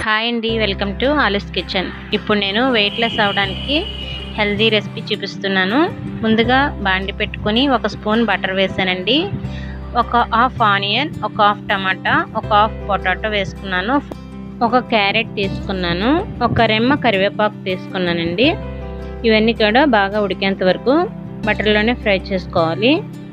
hi అండి welcome to Alice kitchen ఇప్పుడు నేను వెయిట్ లెస్ అవ్వడానికి హెల్దీ రెసిపీ చూపిస్తున్నాను ముందుగా బాండి పెట్టుకొని ఒక స్పూన్ బటర్ వేసానండి ఒక హాఫ్ ఆనియన్ ఒక హాఫ్ టమాటా ఒక హాఫ్ పొటాటో వేసుకున్నాను ఒక క్యారెట్ తీసుకున్నాను ఒక రెమ్మ కరివేపాకు తీసుకున్నానండి ఇవన్నీ కూడా బాగా ఉడికేంత వరకు బటర్లోనే ఫ్రై చేసుకోవాలి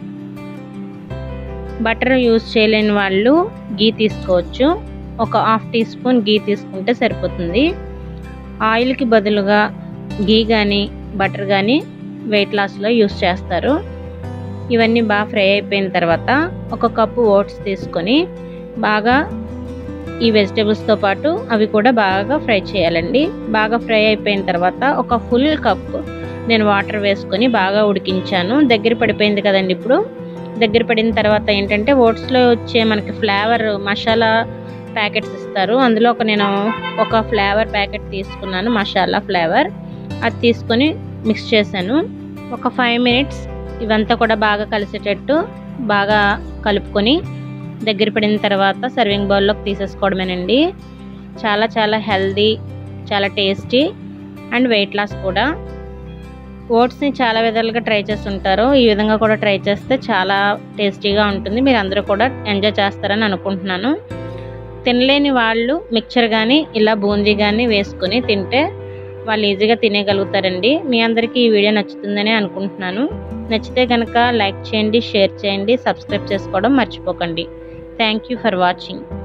బటర్ యూజ్ చేయలేని వాళ్ళు గీ తీసుకోవచ్చు ఒక హాఫ్ టీ స్పూన్ గీ తీసుకుంటే సరిపోతుంది ఆయిల్కి బదులుగా గీ కానీ బటర్ కానీ వెయిట్ లాస్లో యూస్ చేస్తారు ఇవన్నీ బాగా ఫ్రై అయిపోయిన తర్వాత ఒక కప్పు ఓట్స్ తీసుకొని బాగా ఈ వెజిటేబుల్స్తో పాటు అవి కూడా బాగా ఫ్రై చేయాలండి బాగా ఫ్రై అయిపోయిన తర్వాత ఒక ఫుల్ కప్ నేను వాటర్ వేసుకొని బాగా ఉడికించాను దగ్గర పడిపోయింది కదండి ఇప్పుడు దగ్గర పడిన తర్వాత ఏంటంటే ఓట్స్లో వచ్చే మనకి ఫ్లేవర్ మసాలా ప్యాకెట్స్ ఇస్తారు అందులో ఒక నేను ఒక ఫ్లేవర్ ప్యాకెట్ తీసుకున్నాను మసాలా ఫ్లేవర్ అది తీసుకొని మిక్స్ చేశాను ఒక ఫైవ్ మినిట్స్ ఇవంతా కూడా బాగా కలిసేటట్టు బాగా కలుపుకొని దగ్గర పడిన తర్వాత సర్వింగ్ బౌల్లోకి తీసేసుకోవడమేనండి చాలా చాలా హెల్దీ చాలా టేస్టీ అండ్ వెయిట్ లాస్ కూడా ఓట్స్ని చాలా విధాలుగా ట్రై చేస్తుంటారు ఈ విధంగా కూడా ట్రై చేస్తే చాలా టేస్టీగా ఉంటుంది మీరు అందరూ కూడా ఎంజాయ్ చేస్తారని అనుకుంటున్నాను తినలేని వాళ్ళు మిక్చర్ కానీ ఇలా బూందీ కానీ వేసుకొని తింటే వాళ్ళు ఈజీగా తినేయగలుగుతారండి మీ అందరికీ ఈ వీడియో నచ్చుతుందని అనుకుంటున్నాను నచ్చితే కనుక లైక్ చేయండి షేర్ చేయండి సబ్స్క్రైబ్ చేసుకోవడం మర్చిపోకండి థ్యాంక్ యూ ఫర్ వాచింగ్